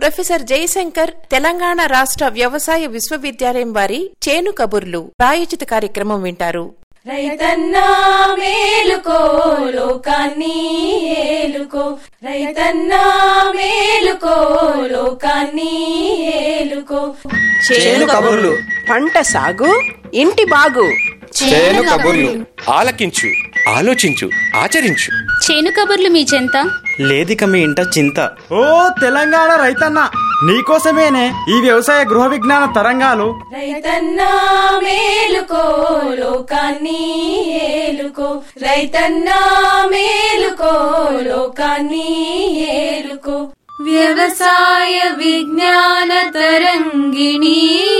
professor Jayashankar Telangana రాష్ట్ర వ్యవసాయ విశ్వవిద్యాలయం వారి చేను కబుర్లు ప్రాయోజిత కార్యక్రమం వింటారు రైతన్నా మేలుకో లోకాన్ని ఏలుకో రైతన్నా మేలుకో లోకాన్ని ఏలుకో చేను కబుర్లు పంట సాగు ఇంటి బాగు చేను కబుర్లు ఆలకించు ఆలోచించు ఆచరించు చేను కబుర్లు మీ చెంత లేదిక మీ ఇంట చింత ఓ తెలంగాణ రైతన్న నీకోసమేనే ఈ వ్యవసాయ గృహ విజ్ఞాన తరంగాలు రైతన్నా మేలుకో లోకాన్ని ఏలుకో రైతన్నా మేలుకో లోకాన్ని ఏలుకో వ్యవసాయ విజ్ఞాన తరంగిణి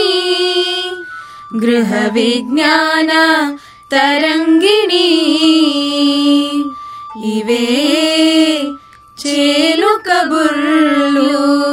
గృహ విజ్ఞాన తరంగిణి ఇవే చేలు కబుర్లు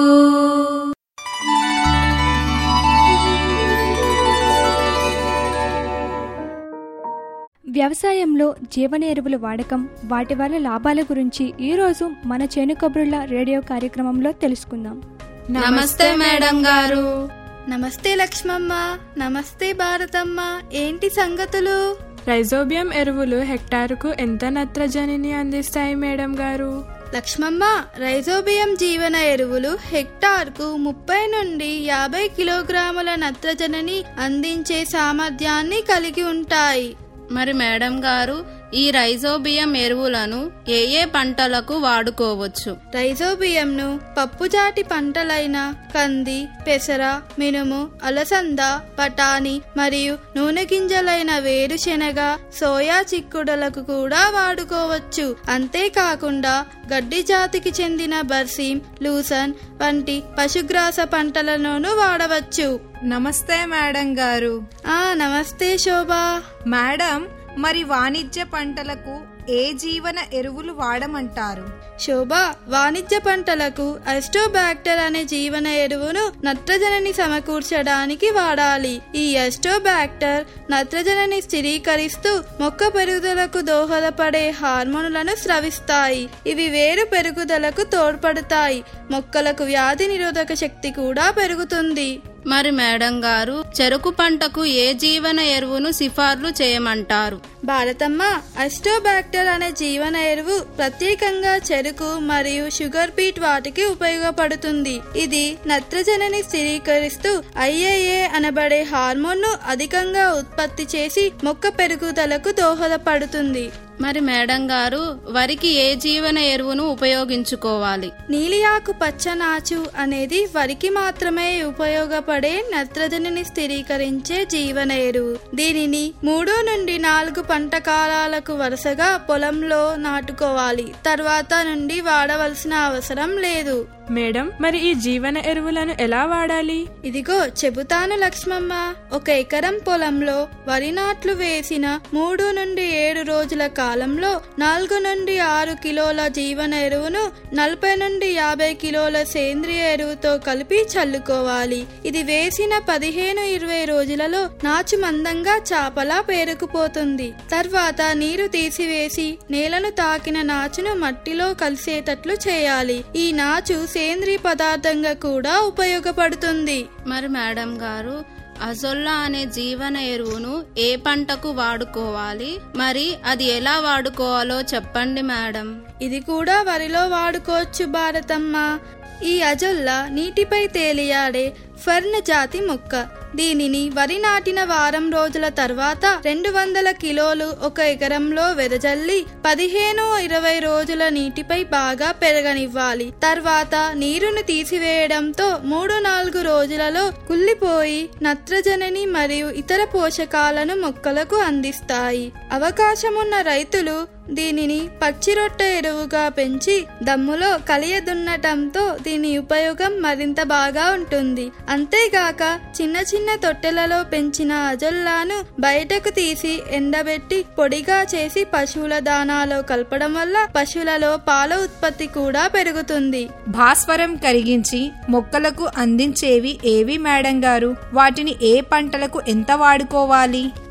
వ్యవసాయంలో జీవన ఎరువుల వాడకం వాటి వల్ల లాభాల గురించి ఈరోజు మన చేను కబుర్ల రేడియో కార్యక్రమంలో తెలుసుకుందాం నమస్తే మేడం గారు నమస్తే లక్ష్మమ్మ నమస్తే భారతమ్మ ఏంటి సంగతులు రైజోబియం ఎరువులు హెక్టారుకు ఎంత నత్రజనిని అందిస్తాయి మేడం గారు లక్ష్మమ్మ రైజోబియం జీవన ఎరువులు హెక్టార్కు ముప్పై నుండి యాభై కిలోగ్రాముల నత్రజనిని అందించే సామర్థ్యాన్ని కలిగి ఉంటాయి మరి మేడం గారు ఈ రైజోబియం ఎరువులను ఏ ఏ పంటలకు వాడుకోవచ్చు రైజోబియంను పప్పుజాటి పంటలైన కంది పెసర మినుము అలసంద బఠానీ మరియు నూనె గింజలైన వేరుశెనగ సోయా చిక్కుడులకు కూడా వాడుకోవచ్చు అంతేకాకుండా గడ్డి జాతికి చెందిన బర్సీం లూసన్ వంటి పశుగ్రాస పంటలలోనూ వాడవచ్చు నమస్తే మేడం గారు ఆ నమస్తే శోభా మేడం మరి వాణిజ్య పంటలకు ఏ జీవన ఎరువులు వాడమంటారు శోభ వాణిజ్య పంటలకు అస్టోబాక్టర్ అనే జీవన ఎరువును నత్రజనిని సమకూర్చడానికి వాడాలి ఈ అస్టోబాక్టర్ నత్రజనిని స్థిరీకరిస్తూ మొక్క పెరుగుదలకు దోహదపడే హార్మోనులను స్రవిస్తాయి ఇవి వేరు పెరుగుదలకు తోడ్పడతాయి మొక్కలకు వ్యాధి నిరోధక శక్తి కూడా పెరుగుతుంది మరి మేడం గారు చెరుకు పంటకు ఏ జీవన ఎరువును సిఫార్లు చేయమంటారు భారతమ్మ అస్టోబాక్టర్ అనే జీవన ఎరువు ప్రత్యేకంగా చెరుకు మరియు షుగర్ బీట్ వాటికి ఉపయోగపడుతుంది ఇది నత్రజనిని స్థిరీకరిస్తూ ఐఏఏ అనబడే హార్మోన్ ను అధికంగా ఉత్పత్తి చేసి మొక్క పెరుగుదలకు దోహదపడుతుంది మరి మేడం గారు వరికి ఏ జీవన ఎరువును ఉపయోగించుకోవాలి నీలియాకు పచ్చనాచు అనేది వరికి మాత్రమే ఉపయోగపడే నత్రజనిని స్థిరీకరించే జీవన ఎరువు దీనిని మూడు నుండి నాలుగు పంట కాలాలకు వరుసగా పొలంలో నాటుకోవాలి తర్వాత నుండి వాడవలసిన అవసరం లేదు మేడం మరి ఈ జీవన ఎరువులను ఎలా వాడాలి ఇదిగో చెబుతాను లక్ష్మమ్మ ఒక ఎకరం పొలంలో వరి నాట్లు వేసిన మూడు నుండి ఏడు రోజుల కాలంలో నాలుగు నుండి ఆరు కిలోల జీవన ఎరువును నలభై నుండి యాభై కిలోల సేంద్రియ ఎరువుతో కలిపి చల్లుకోవాలి ఇది వేసిన పదిహేను ఇరవై రోజులలో నాచు మందంగా చాపలా పేరుకుపోతుంది తర్వాత నీరు తీసివేసి నేలను తాకిన నాచును మట్టిలో కలిసేటట్లు చేయాలి ఈ నాచు సేంద్రియ పదార్థంగా కూడా ఉపయోగపడుతుంది మరి మేడం గారు అజొల్లా అనే జీవన ఎరువును ఏ పంటకు వాడుకోవాలి మరి అది ఎలా వాడుకోవాలో చెప్పండి మేడం ఇది కూడా వరిలో వాడుకోవచ్చు భారతమ్మ ఈ అజొల్లా నీటిపై తేలియాడే ఫర్న్ జాతి మొక్క దీనిని వరి నాటిన వారం రోజుల తర్వాత రెండు వందల కిలోలు ఒక ఎకరంలో వెదజల్లి పదిహేను ఇరవై రోజుల నీటిపై బాగా పెరగనివ్వాలి తర్వాత నీరును తీసివేయడంతో మూడు నాలుగు రోజులలో కుళ్ళిపోయి నత్రజనిని మరియు ఇతర పోషకాలను మొక్కలకు అందిస్తాయి అవకాశమున్న రైతులు దీనిని పచ్చి రొట్టె ఎరువుగా పెంచి దమ్ములో కలియదున్నటంతో దీని ఉపయోగం మరింత బాగా ఉంటుంది అంతేగాక చిన్న చిన్న తొట్టెలలో పెంచిన అజొల్లాను బయటకు తీసి ఎండబెట్టి పొడిగా చేసి పశువుల దానాలో కలపడం వల్ల పశువులలో పాల ఉత్పత్తి కూడా పెరుగుతుంది భాస్వరం కరిగించి మొక్కలకు అందించేవి ఏవి మేడం గారు వాటిని ఏ పంటలకు ఎంత వాడుకోవాలి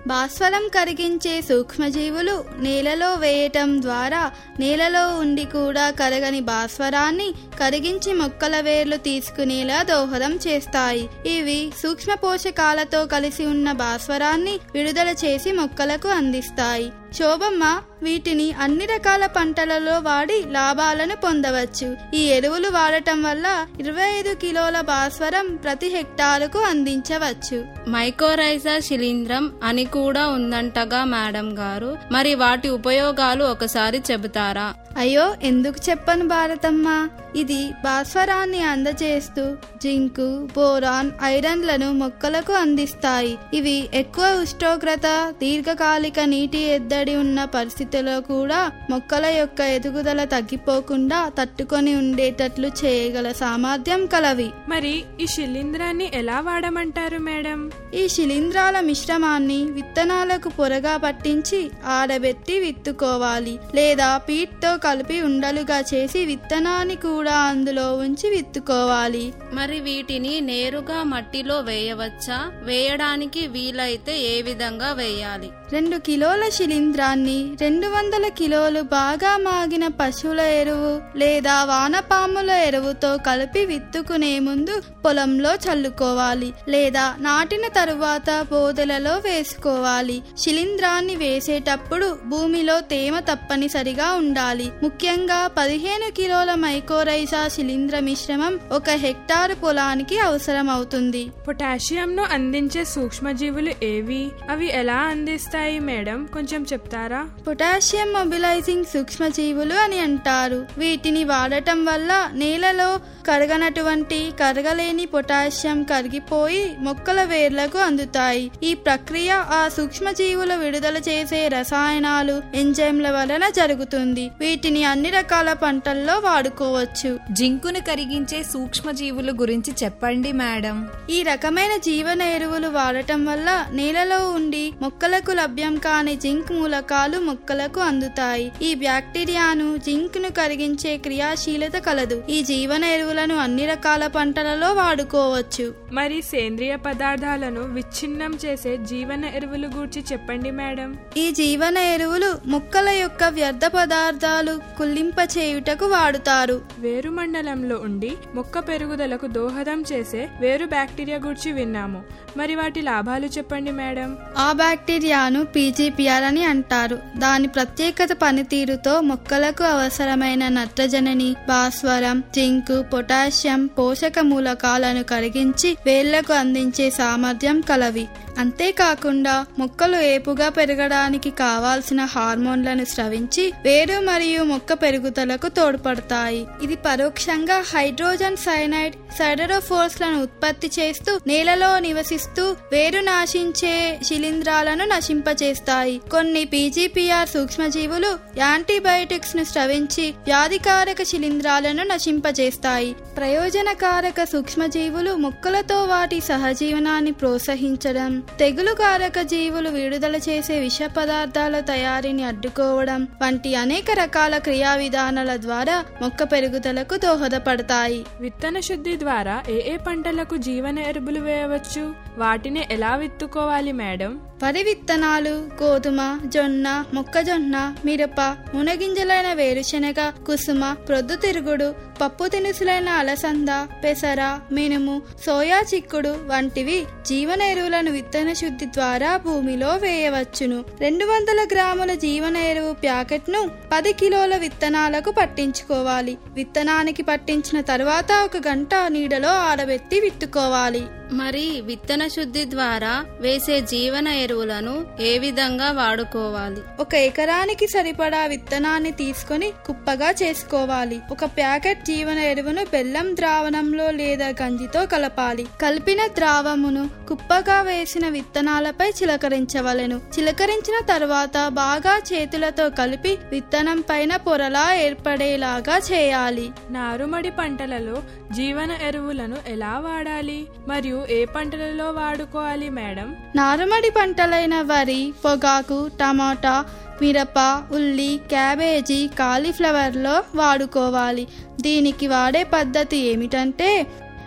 భాస్వరం కరిగించే సూక్ష్మజీవులు నేలలో వేయటం ద్వారా నేలలో ఉండి కూడా కరగని భాస్వరాన్ని కరిగించి మొక్కల వేర్లు తీసుకునేలా దోహదం చేస్తాయి ఇవి సూక్ష్మ పోషకాలతో కలిసి ఉన్న భాస్వరాన్ని విడుదల చేసి మొక్కలకు అందిస్తాయి శోభమ్మ వీటిని అన్ని రకాల పంటలలో వాడి లాభాలను పొందవచ్చు ఈ ఎరువులు వాడటం వల్ల ఇరవై ఐదు కిలోల భాస్వరం ప్రతి హెక్టారుకు అందించవచ్చు మైకోరైజా శిలీంద్రం అని కూడా ఉందంటగా మేడం గారు మరి వాటి ఉపయోగాలు ఒకసారి చెబుతారా అయ్యో ఎందుకు చెప్పను భారతమ్మ ఇది భాస్వరాన్ని అందజేస్తూ జింకు బోరాన్ ఐరన్లను మొక్కలకు అందిస్తాయి ఇవి ఎక్కువ ఉష్ణోగ్రత దీర్ఘకాలిక నీటి ఎద్దడి ఉన్న పరిస్థితుల్లో కూడా మొక్కల యొక్క ఎదుగుదల తగ్గిపోకుండా తట్టుకొని ఉండేటట్లు చేయగల సామర్థ్యం కలవి మరి ఈ శిలీంధ్రాన్ని ఎలా వాడమంటారు మేడం ఈ శిలీంధ్రాల మిశ్రమాన్ని విత్తనాలకు పొరగా పట్టించి ఆరబెట్టి విత్తుకోవాలి లేదా పీట్తో కలిపి ఉండలుగా చేసి విత్తనాన్ని కూడా అందులో ఉంచి విత్తుకోవాలి మరి వీటిని నేరుగా మట్టిలో వేయవచ్చా వేయడానికి వీలైతే ఏ విధంగా వేయాలి రెండు కిలోల శిలీంధ్రాన్ని రెండు వందల కిలోలు బాగా మాగిన పశువుల ఎరువు లేదా వానపాముల ఎరువుతో కలిపి విత్తుకునే ముందు పొలంలో చల్లుకోవాలి లేదా నాటిన తరువాత బోదెలలో వేసుకోవాలి శిలీంధ్రాన్ని వేసేటప్పుడు భూమిలో తేమ తప్పనిసరిగా ఉండాలి ముఖ్యంగా పదిహేను కిలోల మైకోరైజా శిలీంద్ర మిశ్రమం ఒక హెక్టారు పొలానికి అవసరం అవుతుంది పొటాషియంను అందించే సూక్ష్మజీవులు ఏవి అవి ఎలా అందిస్తాయి మేడం కొంచెం చెప్తారా పొటాషియం మొబిలైజింగ్ సూక్ష్మజీవులు అని అంటారు వీటిని వాడటం వల్ల నేలలో కరగనటువంటి కరగలేని పొటాషియం కరిగిపోయి మొక్కల వేర్లకు అందుతాయి ఈ ప్రక్రియ ఆ సూక్ష్మజీవులు విడుదల చేసే రసాయనాలు ఎంజైమ్ల వలన జరుగుతుంది వీటిని అన్ని రకాల పంటల్లో వాడుకోవచ్చు జింకును కరిగించే సూక్ష్మజీవుల గురించి చెప్పండి మేడం ఈ రకమైన జీవన ఎరువులు వాడటం వల్ల నేలలో ఉండి మొక్కలకు లభ్యం కాని జింక్ మూలకాలు మొక్కలకు అందుతాయి ఈ బ్యాక్టీరియాను జింక్ ను కరిగించే క్రియాశీలత కలదు ఈ జీవన ఎరువులను అన్ని రకాల పంటలలో వాడుకోవచ్చు మరి సేంద్రియ పదార్థాలను విచ్ఛిన్నం చేసే జీవన ఎరువులు గూర్చి చెప్పండి మేడం ఈ జీవన ఎరువులు మొక్కల యొక్క వ్యర్థ పదార్థాలు కుళ్ళింప చేయుటకు వాడుతారు వేరు మండలంలో ఉండి మొక్క పెరుగుదలకు దోహదం చేసే వేరు బ్యాక్టీరియా గురించి విన్నాము మరి వాటి లాభాలు చెప్పండి మేడం ఆ బ్యాక్టీరియాను పీజీపీఆర్ అని అంటారు దాని ప్రత్యేకత పనితీరుతో మొక్కలకు అవసరమైన నత్రజనిని భాస్వరం జింకు పొటాషియం పోషక మూలకాలను కరిగించి వేళ్లకు అందించే సామర్థ్యం కలవి అంతేకాకుండా మొక్కలు ఏపుగా పెరగడానికి కావాల్సిన హార్మోన్లను స్రవించి వేరు మరియు మొక్క పెరుగుదలకు తోడ్పడతాయి ఇది పరోక్షంగా హైడ్రోజన్ సైనైడ్ సైడరోఫోర్స్ లను ఉత్పత్తి చేస్తూ నేలలో నివసిస్తూ వేరు నాశించే శిలీంధ్రాలను నశింపచేస్తాయి కొన్ని పీజీపీఆర్ సూక్ష్మజీవులు యాంటీబయోటిక్స్ ను స్రవించి వ్యాధికారక శిలీంధ్రాలను నశింపజేస్తాయి ప్రయోజనకారక సూక్ష్మజీవులు మొక్కలతో వాటి సహజీవనాన్ని ప్రోత్సహించడం తెగులుకారక జీవులు విడుదల చేసే విష పదార్థాల తయారీని అడ్డుకోవడం వంటి అనేక రకాల క్రియా విధానాల ద్వారా మొక్క పెరుగుదలకు దోహదపడతాయి విత్తన శుద్ధి ద్వారా ఏ ఏ పంటలకు జీవన ఎరువులు వేయవచ్చు వాటిని ఎలా విత్తుకోవాలి మేడం వరి విత్తనాలు గోధుమ జొన్న మొక్కజొన్న మిరప మునగింజలైన వేరుశెనగ కుసుమ ప్రొద్దుతిరుగుడు పప్పు దినుసులైన అలసంద పెసర మినుము సోయా చిక్కుడు వంటివి జీవన ఎరువులను విత్తన శుద్ధి ద్వారా భూమిలో వేయవచ్చును రెండు వందల గ్రాముల జీవన ఎరువు ప్యాకెట్ను పది కిలోల విత్తనాలకు పట్టించుకోవాలి విత్తనానికి పట్టించిన తర్వాత ఒక గంట నీడలో ఆరబెట్టి విత్తుకోవాలి మరి విత్తన శుద్ధి ద్వారా వేసే జీవన ఎరువులను ఏ విధంగా వాడుకోవాలి ఒక ఎకరానికి సరిపడా విత్తనాన్ని తీసుకొని కుప్పగా చేసుకోవాలి ఒక ప్యాకెట్ జీవన ఎరువును బెల్లం ద్రావణంలో లేదా గంజితో కలపాలి కలిపిన ద్రావమును కుప్పగా వేసిన విత్తనాలపై చిలకరించవలెను చిలకరించిన తర్వాత బాగా చేతులతో కలిపి విత్తనం పైన పొరలా ఏర్పడేలాగా చేయాలి నారుమడి పంటలలో జీవన ఎరువులను ఎలా వాడాలి మరియు ఏ పంటలలో వాడుకోవాలి మేడం నారుమడి పంటలైన వరి పొగాకు టమాటా మిరప ఉల్లి క్యాబేజీ కాలీఫ్లవర్లో వాడుకోవాలి దీనికి వాడే పద్ధతి ఏమిటంటే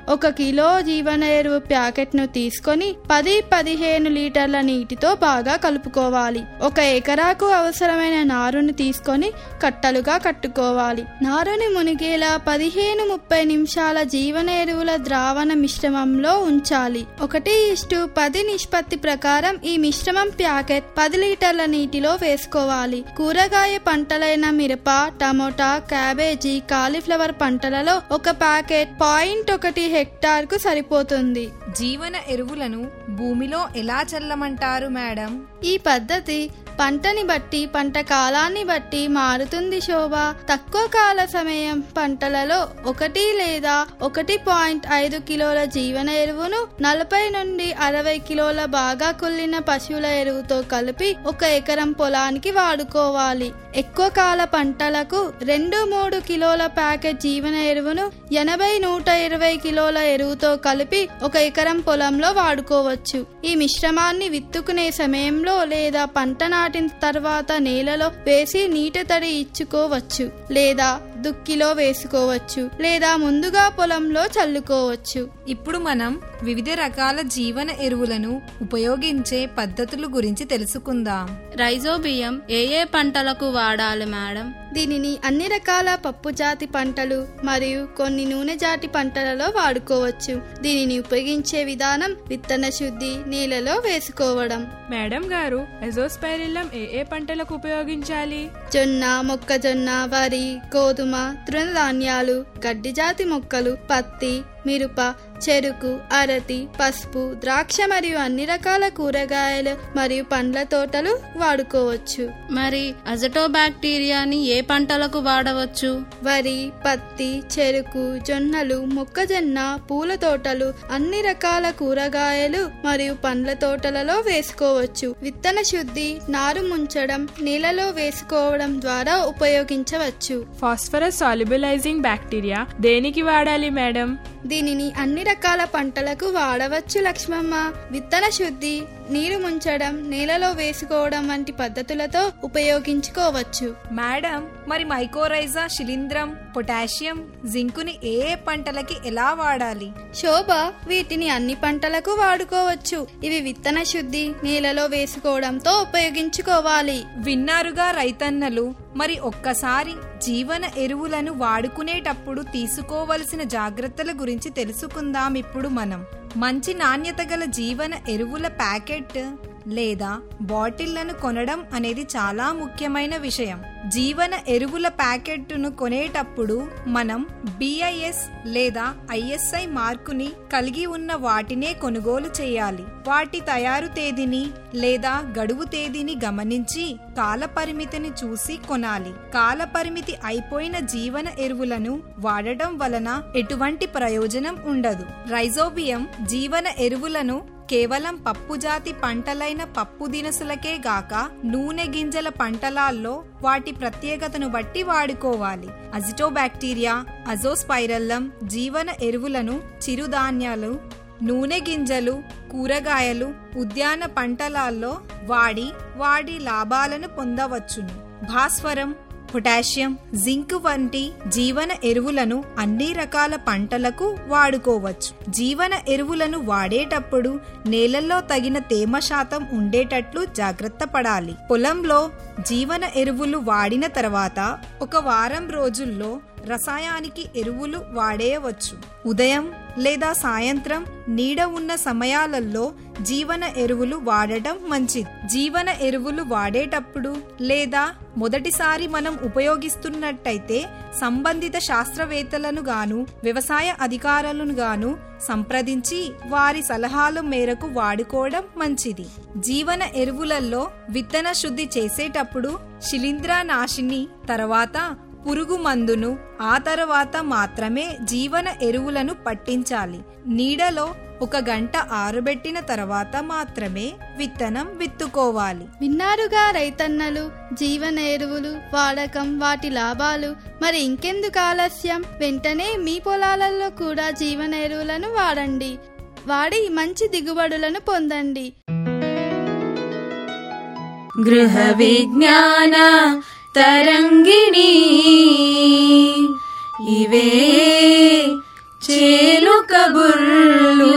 ఒక కిలో జీవన ఎరువు ప్యాకెట్ను తీసుకొని పది పదిహేను లీటర్ల నీటితో బాగా కలుపుకోవాలి ఒక ఎకరాకు అవసరమైన నారుని తీసుకొని కట్టలుగా కట్టుకోవాలి నారుని మునిగేలా పదిహేను ముప్పై నిమిషాల జీవన ఎరువుల ద్రావణ మిశ్రమంలో ఉంచాలి ఒకటి ఇష్టు పది నిష్పత్తి ప్రకారం ఈ మిశ్రమం ప్యాకెట్ పది లీటర్ల నీటిలో వేసుకోవాలి కూరగాయ పంటలైన మిరప టమోటా క్యాబేజీ కాలీఫ్లవర్ పంటలలో ఒక ప్యాకెట్ పాయింట్ ఒకటి హెక్టార్ కు సరిపోతుంది జీవన ఎరువులను భూమిలో ఎలా చల్లమంటారు మేడం ఈ పద్ధతి పంటని బట్టి పంట కాలాన్ని బట్టి మారుతుంది శోభ తక్కువ కాల సమయం పంటలలో ఒకటి లేదా ఒకటి పాయింట్ ఐదు కిలోల జీవన ఎరువును నలభై నుండి అరవై కిలోల బాగా కుళ్ళిన పశువుల ఎరువుతో కలిపి ఒక ఎకరం పొలానికి వాడుకోవాలి ఎక్కువ కాల పంటలకు రెండు మూడు కిలోల ప్యాకెట్ జీవన ఎరువును ఎనభై నూట ఇరవై కిలోల ఎరువుతో కలిపి ఒక ఎకరం పొలంలో వాడుకోవచ్చు ఈ మిశ్రమాన్ని విత్తుకునే సమయంలో లేదా పంట నాటిన తర్వాత నేలలో వేసి నీటి తడి ఇచ్చుకోవచ్చు లేదా దుక్కిలో వేసుకోవచ్చు లేదా ముందుగా పొలంలో చల్లుకోవచ్చు ఇప్పుడు మనం వివిధ రకాల జీవన ఎరువులను ఉపయోగించే పద్ధతుల గురించి తెలుసుకుందాం రైజోబియం ఏ ఏ పంటలకు వాడాలి మేడం దీనిని అన్ని రకాల పప్పు జాతి పంటలు మరియు కొన్ని నూనె జాతి పంటలలో వాడుకోవచ్చు దీనిని ఉపయోగించే విధానం విత్తన శుద్ధి నీళ్ళలో వేసుకోవడం మేడం గారు ఎజోస్పైరిల్లం ఏ ఏ పంటలకు ఉపయోగించాలి జొన్న మొక్కజొన్న వరి గోధుమ తృణధాన్యాలు గడ్డి జాతి మొక్కలు పత్తి మిరప చెరుకు అరటి పసుపు ద్రాక్ష మరియు అన్ని రకాల కూరగాయలు మరియు పండ్ల తోటలు వాడుకోవచ్చు మరి అజటోబాక్టీరియాని ఏ పంటలకు వాడవచ్చు వరి పత్తి చెరుకు జొన్నలు మొక్కజొన్న పూల తోటలు అన్ని రకాల కూరగాయలు మరియు పండ్ల తోటలలో వేసుకోవచ్చు విత్తన శుద్ధి నారు ముంచడం నీళ్ళలో వేసుకోవడం ద్వారా ఉపయోగించవచ్చు ఫాస్ఫరస్ సాల్యుబిలైజింగ్ బ్యాక్టీరియా దేనికి వాడాలి మేడం దీనిని అన్ని రకాల పంటలకు వాడవచ్చు లక్ష్మమ్మ విత్తన శుద్ధి నీరు ముంచడం నేలలో వేసుకోవడం వంటి పద్ధతులతో ఉపయోగించుకోవచ్చు మేడం మరి మైకోరైజా శిలీంద్రం పొటాషియం జింకుని ఏ ఏ పంటలకి ఎలా వాడాలి శోభ వీటిని అన్ని పంటలకు వాడుకోవచ్చు ఇవి విత్తన శుద్ధి నేలలో వేసుకోవడంతో ఉపయోగించుకోవాలి విన్నారుగా రైతన్నలు మరి ఒక్కసారి జీవన ఎరువులను వాడుకునేటప్పుడు తీసుకోవలసిన జాగ్రత్తల గురించి తెలుసుకుందాం ఇప్పుడు మనం మంచి నాణ్యత గల జీవన ఎరువుల ప్యాకెట్ లేదా బాటిళ్లను కొనడం అనేది చాలా ముఖ్యమైన విషయం జీవన ఎరువుల ప్యాకెట్ను కొనేటప్పుడు మనం బిఐఎస్ లేదా ఐఎస్ఐ మార్కుని కలిగి ఉన్న వాటినే కొనుగోలు చేయాలి వాటి తయారు తేదీని లేదా గడువు తేదీని గమనించి కాల పరిమితిని చూసి కొనాలి కాల పరిమితి అయిపోయిన జీవన ఎరువులను వాడటం వలన ఎటువంటి ప్రయోజనం ఉండదు రైజోబియం జీవన ఎరువులను కేవలం పప్పు జాతి పంటలైన పప్పు దినుసులకే గాక నూనె గింజల పంటలాల్లో వాటి ప్రత్యేకతను బట్టి వాడుకోవాలి అజిటోబాక్టీరియా అజోస్పైరల్లం జీవన ఎరువులను చిరుధాన్యాలు నూనె గింజలు కూరగాయలు ఉద్యాన పంటలాల్లో వాడి వాడి లాభాలను పొందవచ్చును భాస్వరం పొటాషియం జింక్ వంటి జీవన ఎరువులను అన్ని రకాల పంటలకు వాడుకోవచ్చు జీవన ఎరువులను వాడేటప్పుడు నేలల్లో తగిన తేమ శాతం ఉండేటట్లు జాగ్రత్త పడాలి పొలంలో జీవన ఎరువులు వాడిన తర్వాత ఒక వారం రోజుల్లో రసాయానికి ఎరువులు వాడేయవచ్చు ఉదయం లేదా సాయంత్రం నీడ ఉన్న సమయాలలో జీవన ఎరువులు వాడటం మంచిది జీవన ఎరువులు వాడేటప్పుడు లేదా మొదటిసారి మనం ఉపయోగిస్తున్నట్టయితే సంబంధిత శాస్త్రవేత్తలను గాను వ్యవసాయ అధికారులను గాను సంప్రదించి వారి సలహాల మేరకు వాడుకోవడం మంచిది జీవన ఎరువులలో విత్తన శుద్ధి చేసేటప్పుడు శిలీంద్రనాశిని తర్వాత పురుగు మందును ఆ తర్వాత మాత్రమే జీవన ఎరువులను పట్టించాలి నీడలో ఒక గంట ఆరబెట్టిన తర్వాత మాత్రమే విత్తనం విత్తుకోవాలి విన్నారుగా రైతన్నలు జీవన ఎరువులు వాడకం వాటి లాభాలు మరి ఇంకెందుకు ఆలస్యం వెంటనే మీ పొలాలలో కూడా జీవన ఎరువులను వాడండి వాడి మంచి దిగుబడులను పొందండి గృహ విజ్ఞాన తరంగిణి ఇవే చేలు కబుర్లు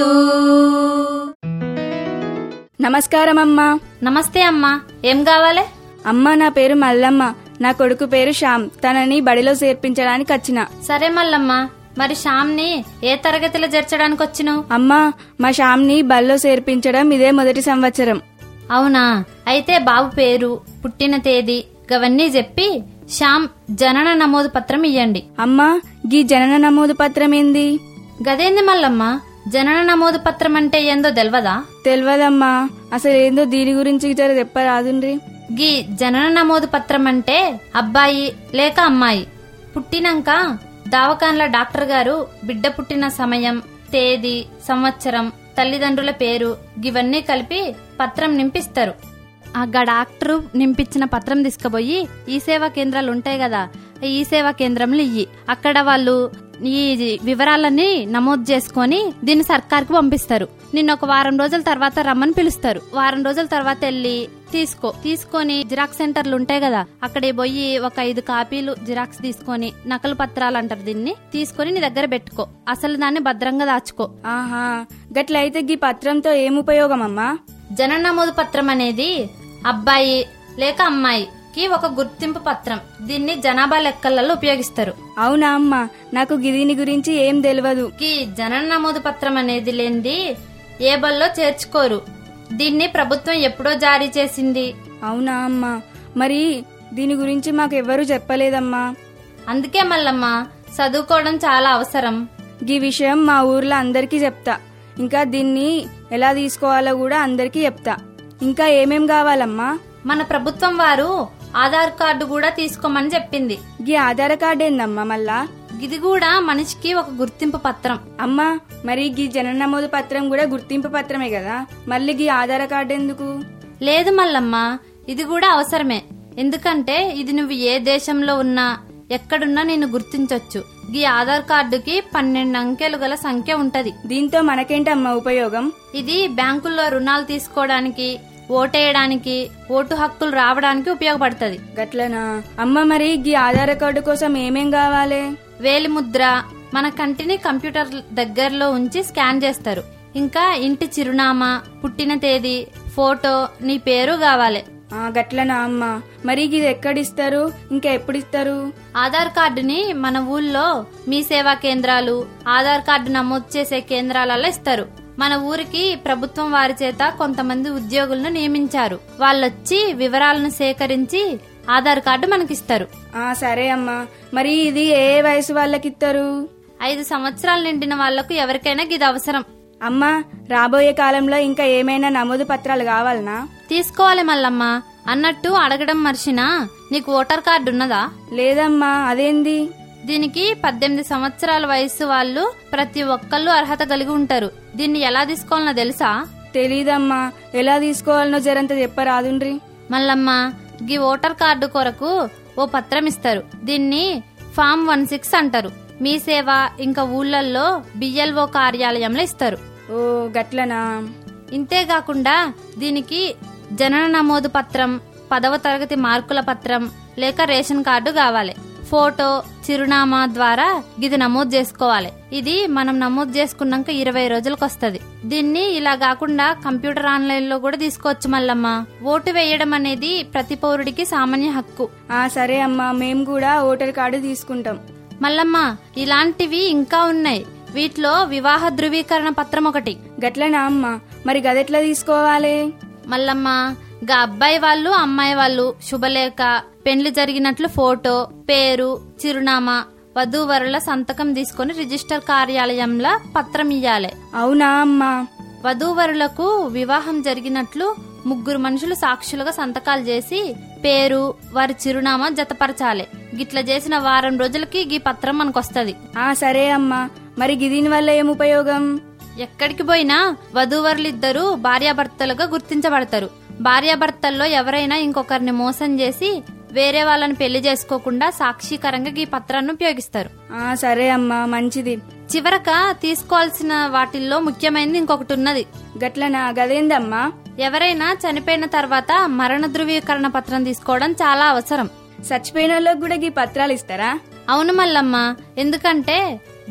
నమస్కారం అమ్మా నమస్తే అమ్మా ఏం కావాలి అమ్మా నా పేరు మల్లమ్మ నా కొడుకు పేరు శ్యామ్ తనని బడిలో చేర్పించడానికి వచ్చిన సరే మల్లమ్మ మరి శ్యామ్ని ఏ తరగతిలో చేర్చడానికి వచ్చినావు అమ్మా మా శ్యామ్ని బడిలో చేర్పించడం ఇదే మొదటి సంవత్సరం అవునా అయితే బాబు పేరు పుట్టిన తేదీ గవన్నీ చెప్పి శ్యామ్ జనన నమోదు పత్రం ఇయ్యండి అమ్మా గీ జనన నమోదు పత్రం ఏంది గదేంది మల్లమ్మ జనన నమోదు పత్రం అంటే ఏందో తెల్వదా తెలియదమ్మా అసలు ఏందో దీని గురించి జర చెప్పరాదుండ్రి గీ జనన నమోదు పత్రం అంటే అబ్బాయి లేక అమ్మాయి పుట్టినాక దావకాన్ల డాక్టర్ గారు బిడ్డ పుట్టిన సమయం తేదీ సంవత్సరం తల్లిదండ్రుల పేరు గివన్నీ కలిపి పత్రం నింపిస్తారు ఆ గా డాక్టరు నింపించిన పత్రం తీసుకుపోయి ఈ సేవా కేంద్రాలు ఉంటాయి కదా ఈ సేవా కేంద్రంలో ఇయ్యి అక్కడ వాళ్ళు ఈ వివరాలన్నీ నమోదు చేసుకొని దీన్ని సర్కార్కు పంపిస్తారు నిన్న ఒక వారం రోజుల తర్వాత రమ్మని పిలుస్తారు వారం రోజుల తర్వాత వెళ్ళి తీసుకో తీసుకొని జిరాక్స్ సెంటర్లు ఉంటాయి కదా అక్కడే పోయి ఒక ఐదు కాపీలు జిరాక్స్ తీసుకొని నకలు పత్రాలు అంటారు దీన్ని తీసుకొని నీ దగ్గర పెట్టుకో అసలు దాన్ని భద్రంగా దాచుకో ఆహా గట్లయితే గీ పత్రంతో ఏం ఉపయోగం అమ్మా జనన నమోదు పత్రం అనేది అబ్బాయి లేక అమ్మాయికి ఒక గుర్తింపు పత్రం దీన్ని జనాభా లెక్కలలో ఉపయోగిస్తారు అవునా అమ్మా నాకు గిదీని గురించి ఏం తెలియదు ఈ జనన నమోదు పత్రం అనేది లేనిది ఏ బల్లో చేర్చుకోరు దీన్ని ప్రభుత్వం ఎప్పుడో జారీ చేసింది అవునా అమ్మా మరి దీని గురించి మాకు ఎవ్వరూ చెప్పలేదమ్మా అందుకే మల్లమ్మ చదువుకోవడం చాలా అవసరం గీ విషయం మా ఊర్లో అందరికీ చెప్తా ఇంకా దీన్ని ఎలా తీసుకోవాలో కూడా అందరికీ చెప్తా ఇంకా ఏమేం కావాలమ్మా మన ప్రభుత్వం వారు ఆధార్ కార్డు కూడా తీసుకోమని చెప్పింది గీ ఆధార్ కార్డు ఏందమ్మా మళ్ళా ఇది కూడా మనిషికి ఒక గుర్తింపు పత్రం అమ్మా మరి గీ జనన నమోదు పత్రం కూడా గుర్తింపు పత్రమే కదా మళ్ళీ గీ ఆధార్ కార్డు ఎందుకు లేదు మల్లమ్మ ఇది కూడా అవసరమే ఎందుకంటే ఇది నువ్వు ఏ దేశంలో ఉన్నా ఎక్కడున్నా నేను గుర్తించొచ్చు ఈ ఆధార్ కార్డుకి పన్నెండు అంకెలు గల సంఖ్య ఉంటది దీంతో మనకేంటమ్మా ఉపయోగం ఇది బ్యాంకుల్లో రుణాలు తీసుకోవడానికి ఓటేయడానికి ఓటు హక్కులు రావడానికి ఉపయోగపడుతుంది గట్లనా అమ్మ మరి గీ ఆధార్ కార్డు కోసం ఏమేం కావాలి వేలిముద్ర మన కంటిని కంప్యూటర్ దగ్గరలో ఉంచి స్కాన్ చేస్తారు ఇంకా ఇంటి చిరునామా పుట్టిన తేదీ ఫోటో నీ పేరు కావాలి ఆ గట్లనా అమ్మ మరి ఇది ఎక్కడిస్తారు ఇంకా ఎప్పుడు ఇస్తారు ఆధార్ కార్డుని మన ఊళ్ళో మీ సేవా కేంద్రాలు ఆధార్ కార్డు నమోదు చేసే కేంద్రాలలో ఇస్తారు మన ఊరికి ప్రభుత్వం వారి చేత కొంతమంది ఉద్యోగులను నియమించారు వాళ్ళొచ్చి వివరాలను సేకరించి ఆధార్ కార్డు మనకిస్తారు ఆ సరే అమ్మా మరి ఇది ఏ వయసు వాళ్ళకి ఇస్తారు ఐదు సంవత్సరాలు నిండిన వాళ్లకు ఎవరికైనా ఇది అవసరం అమ్మా రాబోయే కాలంలో ఇంకా ఏమైనా నమోదు పత్రాలు కావాలనా తీసుకోవాలి మల్లమ్మ అన్నట్టు అడగడం మర్చినా నీకు ఓటర్ కార్డు ఉన్నదా లేదమ్మా అదేంది దీనికి పద్దెనిమిది సంవత్సరాల వయసు వాళ్ళు ప్రతి ఒక్కళ్ళు అర్హత కలిగి ఉంటారు దీన్ని ఎలా తీసుకోవాలనో తెలుసా తెలీదమ్మా ఎలా తీసుకోవాలనో జరంత చెప్పరాదుండ్రి మల్లమ్మ గీ ఓటర్ కార్డు కొరకు ఓ పత్రం ఇస్తారు దీన్ని ఫామ్ వన్ సిక్స్ అంటారు మీ సేవ ఇంకా ఊళ్ళల్లో బిఎల్ఓ కార్యాలయంలో ఇస్తారు ఓ గట్లనా ఇంతేకాకుండా దీనికి జనన నమోదు పత్రం పదవ తరగతి మార్కుల పత్రం లేక రేషన్ కార్డు కావాలి ఫోటో చిరునామా ద్వారా ఇది నమోదు చేసుకోవాలి ఇది మనం నమోదు చేసుకున్నాక ఇరవై రోజులకు వస్తుంది దీన్ని ఇలా కాకుండా కంప్యూటర్ ఆన్లైన్ లో కూడా తీసుకోవచ్చు మల్లమ్మ ఓటు వేయడం అనేది ప్రతి పౌరుడికి సామాన్య హక్కు ఆ సరే అమ్మా మేము కూడా ఓటర్ కార్డు తీసుకుంటాం మల్లమ్మ ఇలాంటివి ఇంకా ఉన్నాయి వీటిలో వివాహ ధృవీకరణ పత్రం ఒకటి గట్లనా అమ్మా మరి గదెట్లా తీసుకోవాలి మల్లమ్మ గా అబ్బాయి వాళ్ళు అమ్మాయి వాళ్ళు శుభలేఖ పెండ్లి జరిగినట్లు ఫోటో పేరు చిరునామా వధూవరుల సంతకం తీసుకొని రిజిస్టర్ కార్యాలయంలో పత్రం ఇయ్యాలి అవునా అమ్మా వధూవరులకు వివాహం జరిగినట్లు ముగ్గురు మనుషులు సాక్షులుగా సంతకాలు చేసి పేరు వారి చిరునామా జతపరచాలి గిట్ల చేసిన వారం రోజులకి గీ పత్రం మనకొస్తది ఆ సరే అమ్మా మరి దీని వల్ల ఏం ఉపయోగం ఎక్కడికి పోయినా వధూవరులిద్దరూ భార్యాభర్తలుగా గుర్తించబడతారు భార్యాభర్తల్లో ఎవరైనా ఇంకొకరిని మోసం చేసి వేరే వాళ్ళని పెళ్లి చేసుకోకుండా సాక్షికరంగా ఈ పత్రాన్ని ఉపయోగిస్తారు ఆ సరే అమ్మా మంచిది చివరక తీసుకోవాల్సిన వాటిల్లో ముఖ్యమైనది ఇంకొకటి ఉన్నది గట్లనా గదేందమ్మా ఎవరైనా చనిపోయిన తర్వాత మరణ ధృవీకరణ పత్రం తీసుకోవడం చాలా అవసరం చచ్చిపోయిన వాళ్ళకి కూడా ఈ పత్రాలు ఇస్తారా అవును మల్లమ్మ ఎందుకంటే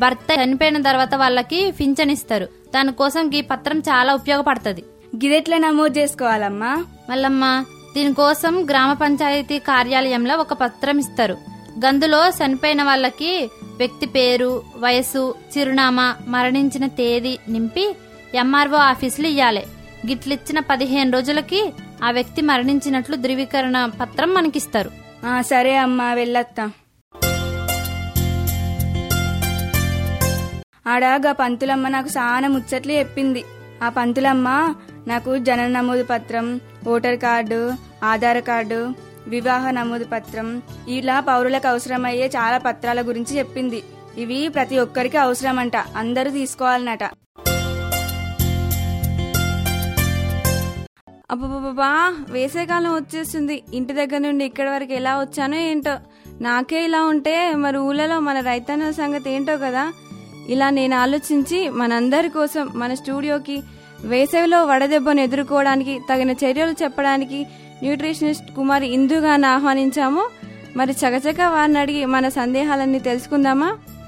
భర్త చనిపోయిన తర్వాత వాళ్ళకి పింఛన్ ఇస్తారు దానికోసం ఈ పత్రం చాలా ఉపయోగపడుతుంది గిదెట్లా నమోదు చేసుకోవాలమ్మా మల్లమ్మ దీనికోసం గ్రామ పంచాయతీ కార్యాలయంలో ఒక పత్రం ఇస్తారు గందులో చనిపోయిన వాళ్ళకి వ్యక్తి పేరు వయసు చిరునామా మరణించిన తేదీ నింపి ఎంఆర్ఓ ఆఫీసులు ఇయ్యాలి గిట్లిచ్చిన పదిహేను రోజులకి ఆ వ్యక్తి మరణించినట్లు ధృవీకరణ పత్రం మనకిస్తారు ఆ, సరే అమ్మా వెళ్ళొత్తా ఆడాగా పంతులమ్మ నాకు చాలా ముచ్చట్లు చెప్పింది ఆ పంతులమ్మ నాకు జనన నమోదు పత్రం ఓటర్ కార్డు ఆధార్ కార్డు వివాహ నమోదు పత్రం ఇలా పౌరులకు అవసరమయ్యే చాలా పత్రాల గురించి చెప్పింది ఇవి ప్రతి ఒక్కరికి అవసరమంట అందరూ తీసుకోవాలన్నట అబ్బబ్బబ్బా వేసవికాలం వచ్చేస్తుంది ఇంటి దగ్గర నుండి ఇక్కడి వరకు ఎలా వచ్చానో ఏంటో నాకే ఇలా ఉంటే మరి ఊళ్ళలో మన రైతన్న సంగతి ఏంటో కదా ఇలా నేను ఆలోచించి మనందరి కోసం మన స్టూడియోకి వేసవిలో వడదెబ్బను ఎదుర్కోవడానికి తగిన చర్యలు చెప్పడానికి న్యూట్రిషనిస్ట్ కుమారి ఇందుగాను ఆహ్వానించాము మరి చకచక వారిని అడిగి మన సందేహాలన్నీ తెలుసుకుందామా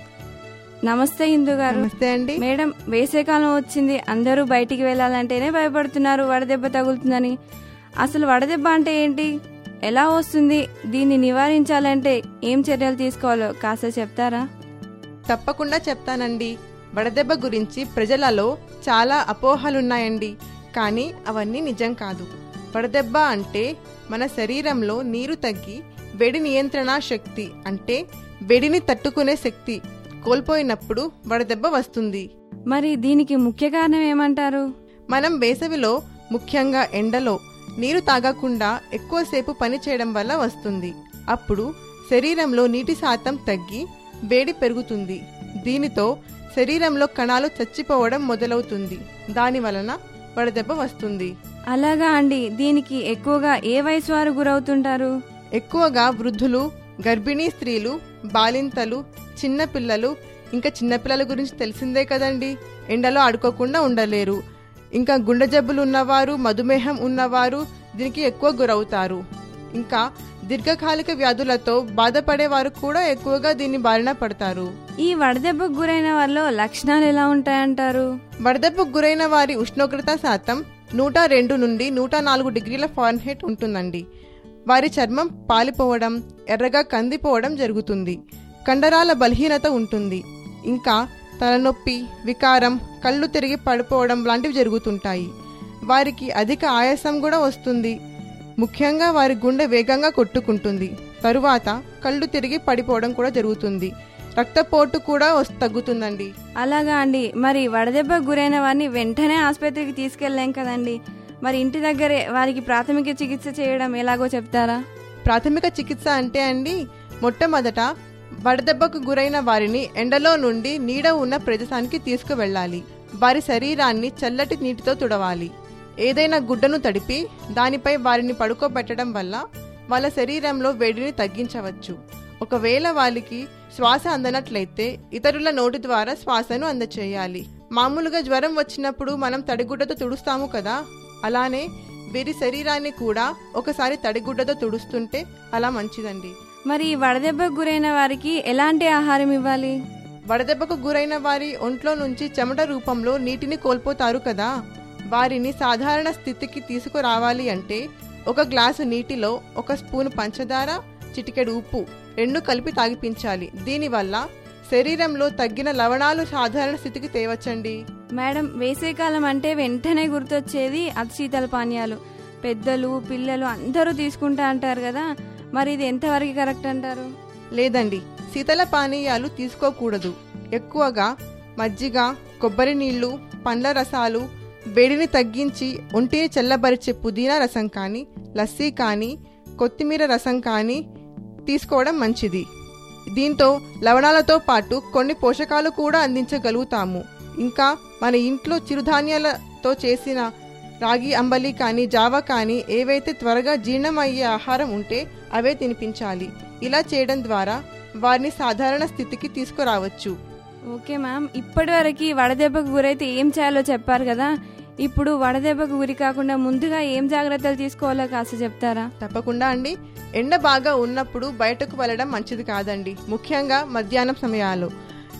నమస్తే ఇందు గారు నమస్తే అండి మేడం వేసవికాలం వచ్చింది అందరూ బయటికి వెళ్ళాలంటేనే భయపడుతున్నారు వడదెబ్బ తగులుతుందని అసలు వడదెబ్బ అంటే ఏంటి ఎలా వస్తుంది దీన్ని నివారించాలంటే ఏం చర్యలు తీసుకోవాలో కాస్త చెప్తారా తప్పకుండా చెప్తానండి వడదెబ్బ గురించి ప్రజలలో చాలా అపోహలున్నాయండి కానీ అవన్నీ నిజం కాదు వడదెబ్బ అంటే మన శరీరంలో నీరు తగ్గి వేడి నియంత్రణ శక్తి అంటే వేడిని తట్టుకునే శక్తి కోల్పోయినప్పుడు వడదెబ్బ వస్తుంది మరి దీనికి ముఖ్య కారణం ఏమంటారు మనం వేసవిలో ముఖ్యంగా ఎండలో నీరు తాగకుండా ఎక్కువసేపు పని చేయడం వల్ల వస్తుంది అప్పుడు శరీరంలో నీటి శాతం తగ్గి వేడి పెరుగుతుంది దీనితో శరీరంలో కణాలు చచ్చిపోవడం మొదలవుతుంది దాని వలన వడదెబ్బ వస్తుంది అలాగా అండి దీనికి ఎక్కువగా ఏ వయసు వారు గురవుతుంటారు ఎక్కువగా వృద్ధులు గర్భిణీ స్త్రీలు బాలింతలు చిన్నపిల్లలు ఇంకా చిన్నపిల్లల గురించి తెలిసిందే కదండి ఎండలో ఆడుకోకుండా ఉండలేరు ఇంకా గుండె జబ్బులు ఉన్నవారు మధుమేహం ఉన్నవారు దీనికి ఎక్కువ గురవుతారు ఇంకా దీర్ఘకాలిక వ్యాధులతో బాధపడే వారు కూడా ఎక్కువగా దీన్ని బారిన పడతారు ఈ వడదెబ్బకు గురైన వారిలో లక్షణాలు ఎలా ఉంటాయంటారు వడదెబ్బకు గురైన వారి ఉష్ణోగ్రత శాతం నూట రెండు నుండి నూట నాలుగు డిగ్రీల ఫారెన్హీట్ ఉంటుందండి వారి చర్మం పాలిపోవడం ఎర్రగా కందిపోవడం జరుగుతుంది కండరాల బలహీనత ఉంటుంది ఇంకా తలనొప్పి వికారం కళ్ళు తిరిగి పడిపోవడం లాంటివి జరుగుతుంటాయి వారికి అధిక ఆయాసం కూడా వస్తుంది ముఖ్యంగా వారి గుండె వేగంగా కొట్టుకుంటుంది తరువాత కళ్ళు తిరిగి పడిపోవడం కూడా జరుగుతుంది రక్తపోటు కూడా వస్- తగ్గుతుందండి అలాగా అండి మరి వడదెబ్బకు గురైన వారిని వెంటనే ఆసుపత్రికి తీసుకెళ్ళలేం కదండి మరి ఇంటి దగ్గరే వారికి ప్రాథమిక చికిత్స చేయడం ఎలాగో చెప్తారా ప్రాథమిక చికిత్స అంటే అండి మొట్టమొదట వడదెబ్బకు గురైన వారిని ఎండలో నుండి నీడ ఉన్న ప్రదేశానికి తీసుకువెళ్ళాలి వారి శరీరాన్ని చల్లటి నీటితో తుడవాలి ఏదైనా గుడ్డను తడిపి దానిపై వారిని పడుకోబెట్టడం వల్ల వాళ్ళ శరీరంలో వేడిని తగ్గించవచ్చు ఒకవేళ వాళ్ళకి శ్వాస అందనట్లయితే ఇతరుల నోటి ద్వారా శ్వాసను అందచేయాలి మామూలుగా జ్వరం వచ్చినప్పుడు మనం తడిగుడ్డతో తుడుస్తాము కదా అలానే వీరి శరీరాన్ని కూడా ఒకసారి తడిగుడ్డతో తుడుస్తుంటే అలా మంచిదండి మరి వడదెబ్బకు గురైన వారికి ఎలాంటి ఆహారం ఇవ్వాలి వడదెబ్బకు గురైన వారి ఒంట్లో నుంచి చెమట రూపంలో నీటిని కోల్పోతారు కదా వారిని సాధారణ స్థితికి తీసుకురావాలి అంటే ఒక గ్లాసు నీటిలో ఒక స్పూన్ పంచదార చిటికెడు ఉప్పు రెండు కలిపి తాగిపించాలి దీనివల్ల శరీరంలో తగ్గిన లవణాలు సాధారణ స్థితికి తేవచ్చండి మేడం వేసవికాలం అంటే వెంటనే గుర్తొచ్చేది అతి శీతల పానీయాలు పెద్దలు పిల్లలు అందరూ తీసుకుంటా అంటారు కదా మరి ఇది ఎంతవరకు కరెక్ట్ అంటారు లేదండి శీతల పానీయాలు తీసుకోకూడదు ఎక్కువగా మజ్జిగ కొబ్బరి నీళ్లు పండ్ల రసాలు వేడిని తగ్గించి ఒంటిని చల్లబరిచే పుదీనా రసం కానీ లస్సీ కానీ కొత్తిమీర రసం కానీ తీసుకోవడం మంచిది దీంతో లవణాలతో పాటు కొన్ని పోషకాలు కూడా అందించగలుగుతాము ఇంకా మన ఇంట్లో చిరుధాన్యాలతో చేసిన రాగి అంబలి కానీ జావా కానీ ఏవైతే త్వరగా జీర్ణమయ్యే ఆహారం ఉంటే అవే తినిపించాలి ఇలా చేయడం ద్వారా వారిని సాధారణ స్థితికి తీసుకురావచ్చు ఓకే మ్యామ్ ఇప్పటి వరకు వడదెబ్బకు గురైతే ఏం చేయాలో చెప్పారు కదా ఇప్పుడు వడదెబ్బకు గురి కాకుండా ముందుగా ఏం జాగ్రత్తలు తీసుకోవాలో కాస్త చెప్తారా తప్పకుండా అండి ఎండ బాగా ఉన్నప్పుడు బయటకు వెళ్ళడం మంచిది కాదండి ముఖ్యంగా మధ్యాహ్నం సమయాలు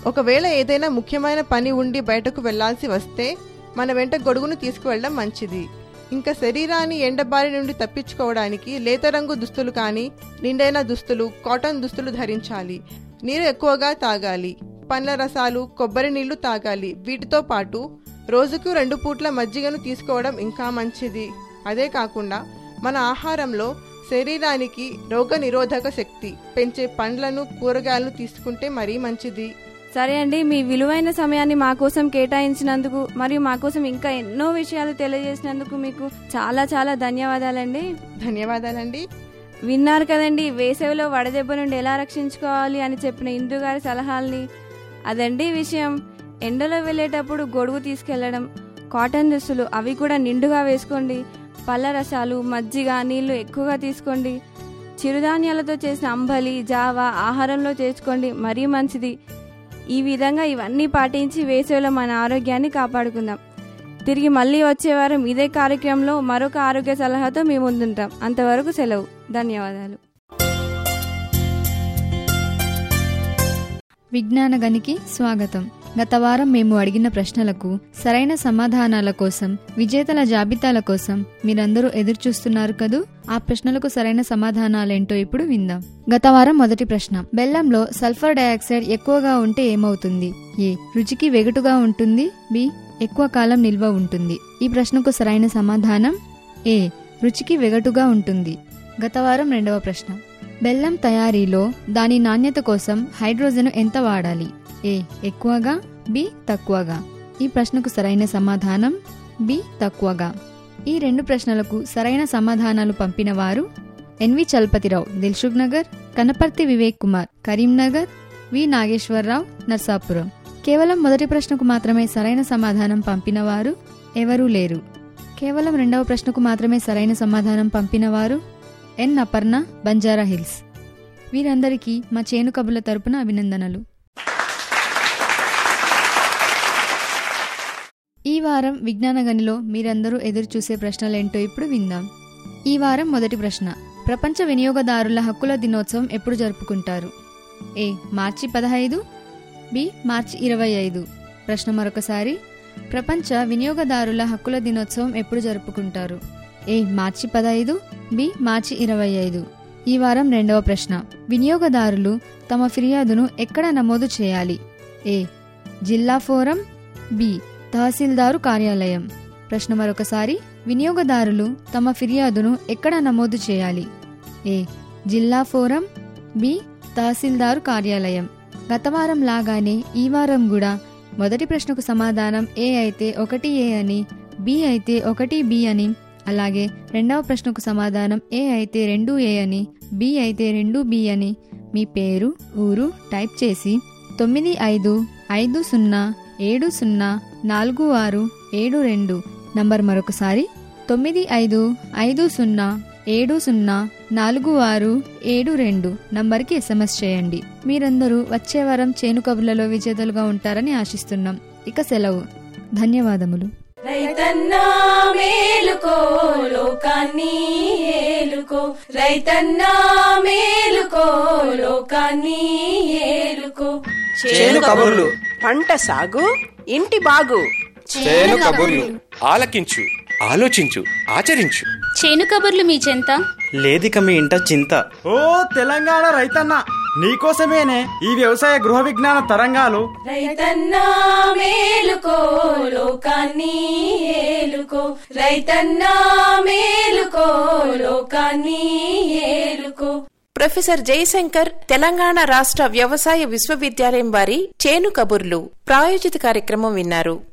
ఒకవేళ ఏదైనా ముఖ్యమైన పని ఉండి బయటకు వెళ్లాల్సి వస్తే మన వెంట గొడుగును తీసుకువెళ్ళడం మంచిది ఇంకా శరీరాన్ని ఎండబారి నుండి తప్పించుకోవడానికి లేత రంగు దుస్తులు కానీ నిండైన దుస్తులు కాటన్ దుస్తులు ధరించాలి నీరు ఎక్కువగా తాగాలి పండ్ల రసాలు కొబ్బరి నీళ్లు తాగాలి వీటితో పాటు రోజుకు రెండు పూట్ల మజ్జిగను తీసుకోవడం ఇంకా మంచిది అదే కాకుండా మన ఆహారంలో శరీరానికి రోగ నిరోధక శక్తి పెంచే పండ్లను కూరగాయలను తీసుకుంటే మరీ మంచిది సరే అండి మీ విలువైన సమయాన్ని మా కోసం కేటాయించినందుకు మరియు మా కోసం ఇంకా ఎన్నో విషయాలు తెలియజేసినందుకు మీకు చాలా చాలా ధన్యవాదాలండి ధన్యవాదాలండి విన్నారు కదండి వేసవిలో వడదెబ్బ నుండి ఎలా రక్షించుకోవాలి అని చెప్పిన ఇందు గారి సలహాల్ని అదండి విషయం ఎండలో వెళ్ళేటప్పుడు గొడుగు తీసుకెళ్లడం కాటన్ దుస్తులు అవి కూడా నిండుగా వేసుకోండి పళ్ళ రసాలు మజ్జిగ నీళ్లు ఎక్కువగా తీసుకోండి చిరుధాన్యాలతో చేసిన అంబలి జావా ఆహారంలో చేర్చుకోండి మరీ మంచిది ఈ విధంగా ఇవన్నీ పాటించి వేసవిలో మన ఆరోగ్యాన్ని కాపాడుకుందాం తిరిగి మళ్ళీ వచ్చే వారం ఇదే కార్యక్రమంలో మరొక ఆరోగ్య సలహాతో మీ ముందుంటాం అంతవరకు సెలవు ధన్యవాదాలు విజ్ఞాన గనికి స్వాగతం గత వారం మేము అడిగిన ప్రశ్నలకు సరైన సమాధానాల కోసం విజేతల జాబితాల కోసం మీరందరూ ఎదురుచూస్తున్నారు కదూ ఆ ప్రశ్నలకు సరైన సమాధానాలేంటో ఇప్పుడు విందాం గత వారం మొదటి ప్రశ్న బెల్లంలో సల్ఫర్ డయాక్సైడ్ ఎక్కువగా ఉంటే ఏమవుతుంది ఏ రుచికి వెగటుగా ఉంటుంది బి ఎక్కువ కాలం నిల్వ ఉంటుంది ఈ ప్రశ్నకు సరైన సమాధానం ఏ రుచికి వెగటుగా ఉంటుంది గత వారం రెండవ ప్రశ్న బెల్లం తయారీలో దాని నాణ్యత కోసం హైడ్రోజన్ ఎంత వాడాలి ఏ ఎక్కువగా బి తక్కువగా ఈ ప్రశ్నకు సరైన సమాధానం బి తక్కువగా ఈ రెండు ప్రశ్నలకు సరైన సమాధానాలు పంపిన వారు ఎన్వి చలపతిరావు దిల్సుఖ్ నగర్ కనపర్తి వివేక్ కుమార్ కరీంనగర్ వి నాగేశ్వరరావు నర్సాపురం కేవలం మొదటి ప్రశ్నకు మాత్రమే సరైన సమాధానం పంపిన వారు ఎవరూ లేరు కేవలం రెండవ ప్రశ్నకు మాత్రమే సరైన సమాధానం పంపిన వారు ఎన్ అపర్ణ బంజారా హిల్స్ వీరందరికీ మా చేను కబుల తరపున అభినందనలు ఈ వారం విజ్ఞాన గనిలో మీరందరూ ఎదురు చూసే ప్రశ్నలేంటో ఇప్పుడు విందాం ఈ వారం మొదటి ప్రశ్న ప్రపంచ వినియోగదారుల హక్కుల దినోత్సవం ఎప్పుడు జరుపుకుంటారు ఏ మార్చి పదహైదు బి మార్చి ఇరవై ఐదు ప్రశ్న మరొకసారి ప్రపంచ వినియోగదారుల హక్కుల దినోత్సవం ఎప్పుడు జరుపుకుంటారు ఏ మార్చి పదహైదు బి మార్చి ఇరవై ఐదు ఈ వారం రెండవ ప్రశ్న వినియోగదారులు తమ ఫిర్యాదును ఎక్కడ నమోదు చేయాలి ఏ జిల్లా ఫోరం బి తహసీల్దారు కార్యాలయం ప్రశ్న మరొకసారి వినియోగదారులు తమ ఫిర్యాదును ఎక్కడ నమోదు చేయాలి ఏ జిల్లా ఫోరం బి తహసీల్దారు కార్యాలయం గత వారం లాగానే ఈ వారం కూడా మొదటి ప్రశ్నకు సమాధానం ఏ అయితే ఒకటి ఏ అని బి అయితే ఒకటి బి అని అలాగే రెండవ ప్రశ్నకు సమాధానం ఏ అయితే రెండు ఏ అని బి అయితే రెండు బి అని మీ పేరు ఊరు టైప్ చేసి తొమ్మిది ఐదు ఐదు సున్నా ఏడు సున్నా నాలుగు ఆరు ఏడు రెండు నంబర్ మరొకసారి తొమ్మిది ఐదు ఐదు సున్నా ఏడు సున్నా నాలుగు ఆరు ఏడు రెండు నంబర్కి ఎస్ఎంఎస్ చేయండి మీరందరూ వచ్చే వారం చేను కబుర్లలో విజేతలుగా ఉంటారని ఆశిస్తున్నాం ఇక సెలవు ధన్యవాదములు రైతన్నా మేలుకో లోకాన్ని ఏలుకో రైతన్నా మేలుకో లోకాన్ని ఏలుకో చేను కబుర్లు పంట సాగు ఇంటి బాగు చేను కబుర్లు ఆలకించు ఆలోచించు ఆచరించు చేను కబుర్లు మీ చెంత లేదిక మీ ఇంట చింత ఓ తెలంగాణ రైతన్న నీకోసమేనే ఈ వ్యవసాయ గృహ విజ్ఞాన తరంగాలు రైతన్నా మేలుకో లోకాన్ని ఏలుకో రైతన్నా మేలుకో లోకాన్ని ఏలుకో ప్రొఫెసర్ జయశంకర్ తెలంగాణ రాష్ట్ర వ్యవసాయ విశ్వవిద్యాలయం వారి చేను కబుర్లు ప్రాయోజిత కార్యక్రమం విన్నారు